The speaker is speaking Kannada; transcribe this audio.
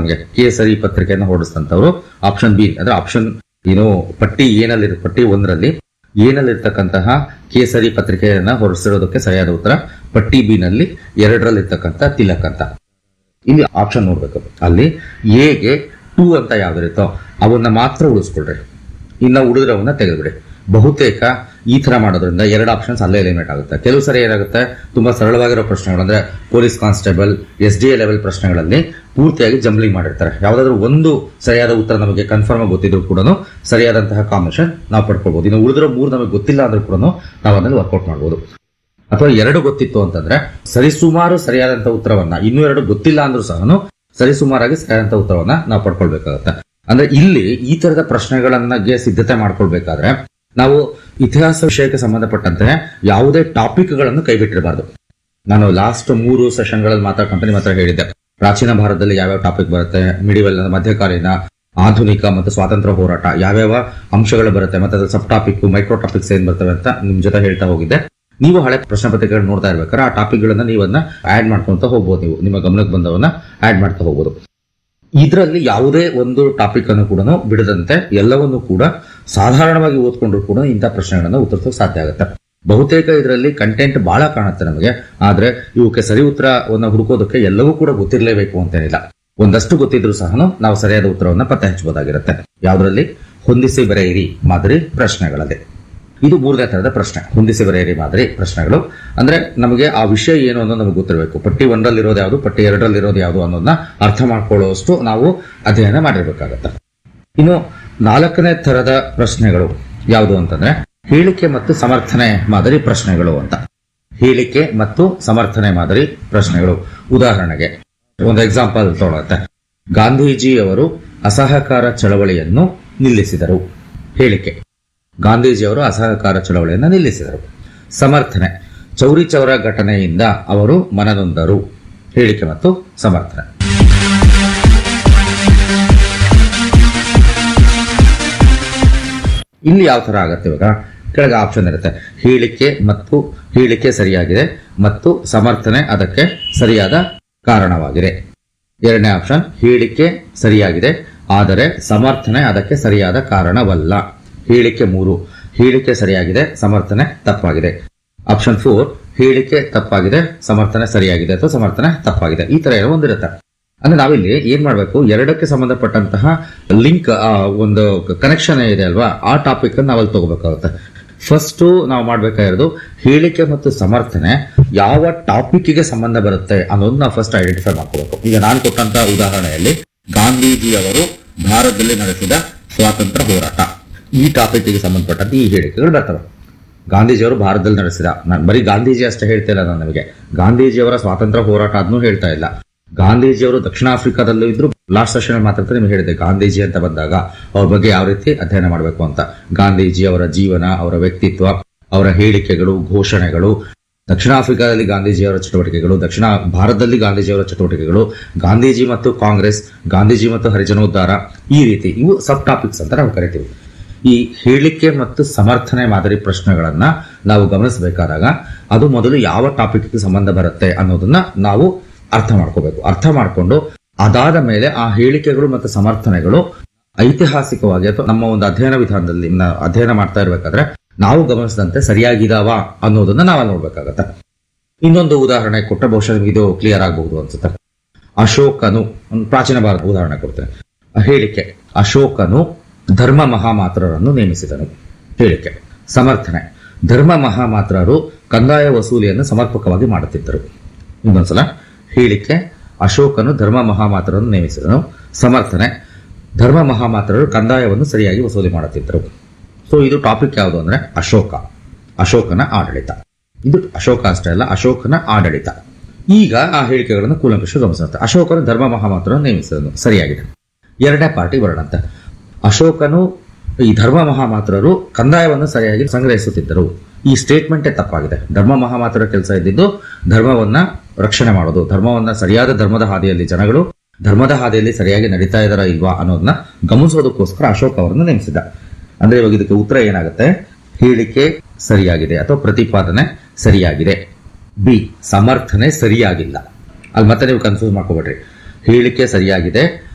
ನಮಗೆ ಕೇಸರಿ ಪತ್ರಿಕೆಯನ್ನು ಹೊರಡಿಸಿದಂತವರು ಆಪ್ಷನ್ ಬಿ ಅಂದ್ರೆ ಆಪ್ಷನ್ ಏನು ಪಟ್ಟಿ ಏನಲ್ಲಿ ಪಟ್ಟಿ ಒಂದರಲ್ಲಿ ಏನಲ್ಲಿರ್ತಕ್ಕಂತಹ ಕೇಸರಿ ಪತ್ರಿಕೆಯನ್ನ ಹೊರಡಿಸಿರೋದಕ್ಕೆ ಸರಿಯಾದ ಉತ್ತರ ಪಟ್ಟಿ ಬಿ ನಲ್ಲಿ ಎರಡರಲ್ಲಿರ್ತಕ್ಕಂಥ ತಿಲಕ್ ಅಂತ ಇಲ್ಲಿ ಆಪ್ಷನ್ ನೋಡ್ಬೇಕು ಅಲ್ಲಿ ಎಗೆ ಟೂ ಅಂತ ಯಾವ್ದಿರುತ್ತೋ ಅವನ್ನ ಮಾತ್ರ ಉಳಿಸ್ಕೊಳ್ರಿ ಇನ್ನ ಉಳಿದ್ರವನ್ನ ತೆಗೆದ್ಬಿಡಿ ಬಹುತೇಕ ಈ ತರ ಮಾಡೋದ್ರಿಂದ ಎರಡು ಆಪ್ಷನ್ಸ್ ಅಲ್ಲೇ ಎಲಿಮಿನೇಟ್ ಆಗುತ್ತೆ ಕೆಲವು ಸರಿ ಏನಾಗುತ್ತೆ ತುಂಬಾ ಸರಳವಾಗಿರೋ ಪ್ರಶ್ನೆಗಳು ಅಂದ್ರೆ police constable S D A level ಪ್ರಶ್ನೆಗಳಲ್ಲಿ ಪೂರ್ತಿಯಾಗಿ ಜಂಬ್ಲಿಂಗ್ ಮಾಡಿರ್ತಾರೆ ಯಾವ್ದಾದ್ರು ಒಂದು ಸರಿಯಾದ ಉತ್ತರ ನಮಗೆ ಕನ್ಫರ್ಮ್ ಆಗಿ ಗೊತ್ತಿದ್ರು ಕೂಡ ಸರಿಯಾದಂತಹ ಕಾಂಬಿನೇಷನ್ ನಾವು ಪಡ್ಕೊಳ್ಬಹುದು ಇನ್ನು ಉಳಿದಿರೋ ಮೂರು ನಮಗೆ ಗೊತ್ತಿಲ್ಲ ಅಂದ್ರೂ ಕೂಡ ನಾವು ಅದನ್ನು ವರ್ಕೌಟ್ ಮಾಡ್ಬೋದು ಅಥವಾ ಎರಡು ಗೊತ್ತಿತ್ತು ಅಂತಂದ್ರೆ ಸರಿಸುಮಾರು ಸರಿಯಾದಂತ ಉತ್ತರವನ್ನ ಇನ್ನೂ ಎರಡು ಗೊತ್ತಿಲ್ಲ ಅಂದ್ರೂ ಸಹ ಸರಿಸುಮಾರಾಗಿ ಸರಿಯಾದಂತ ಉತ್ತರವನ್ನ ನಾವು ಪಡ್ಕೊಳ್ಬೇಕಾಗತ್ತೆ ಅಂದ್ರೆ ಇಲ್ಲಿ ಈ ತರದ ಪ್ರಶ್ನೆಗಳನ್ನಗೆ ಸಿದ್ಧತೆ ಮಾಡ್ಕೊಳ್ಬೇಕಾದ್ರೆ ನಾವು ಇತಿಹಾಸ ವಿಷಯಕ್ಕೆ ಸಂಬಂಧಪಟ್ಟಂತೆ ಯಾವುದೇ ಟಾಪಿಕ್ ಗಳನ್ನು ಕೈಬಿಟ್ಟಿರಬಾರ್ದು ನಾನು ಲಾಸ್ಟ್ ಮೂರು ಸೆಷನ್ಗಳಲ್ಲಿ ಮಾತಾಡ್ಕೊಂತ ನಿಮ್ಮ ಹತ್ರ ಹೇಳಿದ್ದೆ ಪ್ರಾಚೀನ ಭಾರತದಲ್ಲಿ ಯಾವ್ಯಾವ ಟಾಪಿಕ್ ಬರುತ್ತೆ ಮಿಡಿವಲ್ ಮಧ್ಯಕಾಲೀನ ಆಧುನಿಕ ಮತ್ತು ಸ್ವಾತಂತ್ರ್ಯ ಹೋರಾಟ ಯಾವ್ಯಾವ ಅಂಶಗಳು ಬರುತ್ತೆ ಮತ್ತೆ ಅದ್ರ ಸಬ್ ಟಾಪಿಕ್ ಮೈಕ್ರೋ ಟಾಪಿಕ್ಸ್ ಏನ್ ಬರ್ತವೆ ಅಂತ ನಿಮ್ ಜೊತೆ ಹೇಳ್ತಾ ಹೋಗಿದ್ದೆ ನೀವು ಹಳೆ ಪ್ರಶ್ನೆ ಪತ್ರಿಕೆಗಳು ನೋಡ್ತಾ ಇರ್ಬೇಕಾದ್ರೆ ಆ ಟಾಪಿಕ್ ಗಳನ್ನ ನೀವನ್ನ ಆಡ್ ಮಾಡ್ಕೊಂತ ಹೋಗ್ಬೋದು ನೀವು ನಿಮ್ಮ ಗಮನಕ್ಕೆ ಬಂದವನ್ನ ಆಡ್ ಮಾಡ್ತಾ ಹೋಗ್ಬೋದು ಇದರಲ್ಲಿ ಯಾವುದೇ ಒಂದು ಟಾಪಿಕ್ ಅನ್ನು ಕೂಡ ಬಿಡದಂತೆ ಎಲ್ಲವನ್ನು ಕೂಡ ಸಾಧಾರಣವಾಗಿ ಓದ್ಕೊಂಡ್ರು ಕೂಡ ಇಂಥ ಪ್ರಶ್ನೆಗಳನ್ನ ಉತ್ತರಿಸೋಕೆ ಸಾಧ್ಯ ಆಗುತ್ತೆ ಬಹುತೇಕ ಇದರಲ್ಲಿ ಕಂಟೆಂಟ್ ಬಹಳ ಕಾಣುತ್ತೆ ನಮಗೆ ಆದ್ರೆ ಇವಕ್ಕೆ ಸರಿ ಉತ್ತರವನ್ನು ಹುಡುಕೋದಕ್ಕೆ ಎಲ್ಲವೂ ಕೂಡ ಗೊತ್ತಿರಲೇಬೇಕು ಅಂತೇನಿಲ್ಲ ಒಂದಷ್ಟು ಗೊತ್ತಿದ್ರು ಸಹ ನಾವು ಸರಿಯಾದ ಉತ್ತರವನ್ನ ಪತ್ತೆ ಹಚ್ಚಬಹುದಾಗಿರುತ್ತೆ ಯಾವುದರಲ್ಲಿ ಹೊಂದಿಸಿ ಬರೆಯಿರಿ ಮಾದರಿ ಪ್ರಶ್ನೆಗಳಲ್ಲಿ ಇದು ಮೂರನೇ ತರದ ಪ್ರಶ್ನೆ ಹೊಂದಿಸಿ ಬರೆಯಿರಿ ಮಾದರಿ ಪ್ರಶ್ನೆಗಳು ಅಂದ್ರೆ ನಮಗೆ ಆ ವಿಷಯ ಏನು ಅನ್ನೋದು ನಮಗೆ ಗೊತ್ತಿರಬೇಕು ಪಟ್ಟಿ ಒಂದರಲ್ಲಿರೋದು ಯಾವುದು ಪಟ್ಟಿ ಎರಡರಲ್ಲಿರೋದು ಯಾವುದು ಅನ್ನೋದನ್ನ ಅರ್ಥ ಮಾಡ್ಕೊಳ್ಳುವಷ್ಟು ನಾವು ಅಧ್ಯಯನ ಮಾಡಿರ್ಬೇಕಾಗತ್ತೆ ಇನ್ನು ನಾಲ್ಕನೇ ತರದ ಪ್ರಶ್ನೆಗಳು ಯಾವುದು ಅಂತಂದ್ರೆ ಹೇಳಿಕೆ ಮತ್ತು ಸಮರ್ಥನೆ ಮಾದರಿ ಪ್ರಶ್ನೆಗಳು ಅಂತ ಹೇಳಿಕೆ ಮತ್ತು ಸಮರ್ಥನೆ ಮಾದರಿ ಪ್ರಶ್ನೆಗಳು ಉದಾಹರಣೆಗೆ ಒಂದು ಎಕ್ಸಾಂಪಲ್ ತಗೊಳತ್ತೆ ಗಾಂಧೀಜಿಯವರು ಅಸಹಕಾರ ಚಳವಳಿಯನ್ನು ನಿಲ್ಲಿಸಿದರು ಹೇಳಿಕೆ ಗಾಂಧೀಜಿಯವರು ಅಸಹಕಾರ ಚಳವಳಿಯನ್ನು ನಿಲ್ಲಿಸಿದರು ಸಮರ್ಥನೆ ಚೌರಿ ಚೌರ ಘಟನೆಯಿಂದ ಅವರು ಮನನೊಂದರು ಹೇಳಿಕೆ ಮತ್ತು ಸಮರ್ಥನೆ ಇಲ್ಲಿ ಯಾವ ತರ ಆಗತ್ತೆ ಇವಾಗ ಕೆಳಗೆ ಆಪ್ಷನ್ ಇರುತ್ತೆ ಹೇಳಿಕೆ ಮತ್ತು ಹೇಳಿಕೆ ಸರಿಯಾಗಿದೆ ಮತ್ತು ಸಮರ್ಥನೆ ಅದಕ್ಕೆ ಸರಿಯಾದ ಕಾರಣವಾಗಿದೆ ಎರಡನೇ ಆಪ್ಷನ್ ಹೇಳಿಕೆ ಸರಿಯಾಗಿದೆ ಆದರೆ ಸಮರ್ಥನೆ ಅದಕ್ಕೆ ಸರಿಯಾದ ಕಾರಣವಲ್ಲ ಹೇಳಿಕೆ ಮೂರು ಹೇಳಿಕೆ ಸರಿಯಾಗಿದೆ ಸಮರ್ಥನೆ ತಪ್ಪಾಗಿದೆ ಆಪ್ಷನ್ ಫೋರ್ ಹೇಳಿಕೆ ತಪ್ಪಾಗಿದೆ ಸಮರ್ಥನೆ ಸರಿಯಾಗಿದೆ ಅಥವಾ ಸಮರ್ಥನೆ ತಪ್ಪಾಗಿದೆ ಈ ತರ ಏನೋ ಒಂದಿರುತ್ತೆ ಅಂದ್ರೆ ನಾವಿಲ್ಲಿ ಏನ್ ಮಾಡ್ಬೇಕು ಎರಡಕ್ಕೆ ಸಂಬಂಧಪಟ್ಟಂತಹ ಲಿಂಕ್ ಒಂದು ಕನೆಕ್ಷನ್ ಇದೆ ಅಲ್ವಾ ಆ ಟಾಪಿಕ್ ನಾವಲ್ಲಿ ತಗೋಬೇಕಾಗುತ್ತೆ ಫಸ್ಟ್ ನಾವು ಮಾಡ್ಬೇಕಾಗಿರೋದು ಹೇಳಿಕೆ ಮತ್ತು ಸಮರ್ಥನೆ ಯಾವ ಟಾಪಿಕ್ಗೆ ಸಂಬಂಧ ಬರುತ್ತೆ ಅನ್ನೋದು ನಾವು ಫಸ್ಟ್ ಐಡೆಂಟಿಫೈ ಮಾಡ್ಕೋಬೇಕು ಈಗ ನಾನು ಕೊಟ್ಟಂತ ಉದಾಹರಣೆಯಲ್ಲಿ ಗಾಂಧೀಜಿಯವರು ಭಾರತದಲ್ಲಿ ನಡೆಸಿದ ಸ್ವಾತಂತ್ರ್ಯ ಹೋರಾಟ ಈ ಟಾಪಿಕ್ಗೆ ಸಂಬಂಧಪಟ್ಟಂತೆ ಈ ಹೇಳಿಕೆಗಳು ಬರ್ತವೆ ಗಾಂಧೀಜಿಯವರು ಭಾರತದಲ್ಲಿ ನಡೆಸಿದ ನಾನು ಬರೀ ಗಾಂಧೀಜಿ ಅಷ್ಟೇ ಹೇಳ್ತಾ ಇಲ್ಲ ನಾನು ನಮಗೆ ಗಾಂಧೀಜಿಯವರ ಸ್ವಾತಂತ್ರ್ಯ ಹೋರಾಟ ಅದನ್ನೂ ಹೇಳ್ತಾ ಇಲ್ಲ ಗಾಂಧೀಜಿಯವರು ದಕ್ಷಿಣ ಆಫ್ರಿಕಾದಲ್ಲೂ ಇದ್ರು ಲಾಸ್ಟ್ ಸೆಷನ್ ಮಾತಾಡ್ತಾ ನಿಮ್ಗೆ ಹೇಳಿದೆ ಗಾಂಧೀಜಿ ಅಂತ ಬಂದಾಗ ಅವ್ರ ಬಗ್ಗೆ ಯಾವ ರೀತಿ ಅಧ್ಯಯನ ಮಾಡಬೇಕು ಅಂತ ಗಾಂಧೀಜಿ ಅವರ ಜೀವನ ಅವರ ವ್ಯಕ್ತಿತ್ವ ಅವರ ಹೇಳಿಕೆಗಳು ಘೋಷಣೆಗಳು ದಕ್ಷಿಣ ಆಫ್ರಿಕಾದಲ್ಲಿ ಗಾಂಧೀಜಿಯವರ ಚಟುವಟಿಕೆಗಳು ದಕ್ಷಿಣ ಭಾರತದಲ್ಲಿ ಗಾಂಧೀಜಿಯವರ ಚಟುವಟಿಕೆಗಳು ಗಾಂಧೀಜಿ ಮತ್ತು ಕಾಂಗ್ರೆಸ್ ಗಾಂಧೀಜಿ ಮತ್ತು ಹರಿಜನೋದ್ಧಾರ ಈ ರೀತಿ ಇವು ಸಬ್ ಟಾಪಿಕ್ಸ್ ಅಂತ ನಾವು ಕರಿತೀವಿ ಈ ಹೇಳಿಕೆ ಮತ್ತು ಸಮರ್ಥನೆ ಮಾದರಿ ಪ್ರಶ್ನೆಗಳನ್ನ ನಾವು ಗಮನಿಸಬೇಕಾದಾಗ ಅದು ಮೊದಲು ಯಾವ ಟಾಪಿಕ್ಗೆ ಸಂಬಂಧ ಬರುತ್ತೆ ಅನ್ನೋದನ್ನ ನಾವು ಅರ್ಥ ಮಾಡ್ಕೋಬೇಕು ಅರ್ಥ ಮಾಡ್ಕೊಂಡು ಅದಾದ ಮೇಲೆ ಆ ಹೇಳಿಕೆಗಳು ಮತ್ತು ಸಮರ್ಥನೆಗಳು ಐತಿಹಾಸಿಕವಾಗಿ ಅಥವಾ ನಮ್ಮ ಒಂದು ಅಧ್ಯಯನ ವಿಧಾನದಲ್ಲಿ ನಾವು ಅಧ್ಯಯನ ಮಾಡ್ತಾ ಇರಬೇಕಾದ್ರೆ ನಾವು ಗಮನಿಸಿದಂತೆ ಸರಿಯಾಗಿದಾವ ಅನ್ನೋದನ್ನ ನಾವಲ್ಲಿ ನೋಡ್ಬೇಕಾಗತ್ತೆ ಇನ್ನೊಂದು ಉದಾಹರಣೆ ಕೊಟ್ಟ ಬಹುಶಃ ನಿಮ್ಗೆ ಇದು ಕ್ಲಿಯರ್ ಆಗಬಹುದು ಅನ್ಸುತ್ತೆ ಅಶೋಕನು ಒಂದು ಪ್ರಾಚೀನ ಭಾರತ ಉದಾಹರಣೆ ಕೊಡ್ತೇನೆ ಆ ಹೇಳಿಕೆ ಅಶೋಕನು ಧರ್ಮ ಮಹಾಮಾತ್ರರನ್ನು ನೇಮಿಸಿದನು ಹೇಳಿಕೆ ಸಮರ್ಥನೆ ಧರ್ಮ ಮಹಾಮಾತ್ರರು ಕಂದಾಯ ವಸೂಲಿಯನ್ನು ಸಮರ್ಪಕವಾಗಿ ಮಾಡುತ್ತಿದ್ದರು ಇನ್ನೊಂದ್ಸಲ ಹೇಳಿಕೆ ಅಶೋಕನು ಧರ್ಮ ಮಹಾಮಾತ್ರರನ್ನು ನೇಮಿಸಿದನು ಸಮರ್ಥನೆ ಧರ್ಮ ಮಹಾಮಾತ್ರರು ಕಂದಾಯವನ್ನು ಸರಿಯಾಗಿ ವಸೂಲಿ ಮಾಡುತ್ತಿದ್ದರು ಸೊ ಇದು ಟಾಪಿಕ್ ಯಾವುದು ಅಂದ್ರೆ ಅಶೋಕ ಅಶೋಕನ ಆಡಳಿತ ಇದು ಅಶೋಕ ಅಷ್ಟೇ ಅಲ್ಲ ಅಶೋಕನ ಆಡಳಿತ ಈಗ ಆ ಹೇಳಿಕೆಗಳನ್ನು ಕೂಲಂಕಷ ಗಮನಿಸುತ್ತೆ ಅಶೋಕನು ಧರ್ಮ ಮಹಾಮಾತ್ರನ್ನು ನೇಮಿಸಿದನು ಸರಿಯಾಗಿದೆ ಎರಡನೇ ಪಾರ್ಟಿ ಬರೋಣಂತೆ ಅಶೋಕನು ಈ ಧರ್ಮ ಮಹಾಮಾತ್ರರು ಕಂದಾಯವನ್ನು ಸರಿಯಾಗಿ ಸಂಗ್ರಹಿಸುತ್ತಿದ್ದರು ಈ ಸ್ಟೇಟ್ಮೆಂಟೇ ತಪ್ಪಾಗಿದೆ ಧರ್ಮ ಮಹಾಮಾತ್ರ ಕೆಲಸ ಇದ್ದಿದ್ದು ಧರ್ಮವನ್ನ ರಕ್ಷಣೆ ಮಾಡೋದು ಧರ್ಮವನ್ನ ಸರಿಯಾದ ಧರ್ಮದ ಹಾದಿಯಲ್ಲಿ ಜನಗಳು ಧರ್ಮದ ಹಾದಿಯಲ್ಲಿ ಸರಿಯಾಗಿ ನಡೀತಾ ಇದಾರ ಇಲ್ವಾ ಅನ್ನೋದನ್ನ ಗಮನಿಸೋದಕ್ಕೋಸ್ಕರ ಅಶೋಕ್ ಅವರನ್ನು ನೇಮಿಸಿದ ಅಂದ್ರೆ ಇವಾಗ ಇದಕ್ಕೆ ಉತ್ತರ ಏನಾಗುತ್ತೆ ಹೇಳಿಕೆ ಸರಿಯಾಗಿದೆ ಅಥವಾ ಪ್ರತಿಪಾದನೆ ಸರಿಯಾಗಿದೆ ಬಿ ಸಮರ್ಥನೆ ಸರಿಯಾಗಿಲ್ಲ ಅಲ್ಲಿ ಮತ್ತೆ ನೀವು ಕನ್ಫ್ಯೂಸ್ ಮಾಡ್ಕೋಬೇಡ್ರಿ ಹೇಳಿಕೆ ಸರಿಯಾಗಿದೆ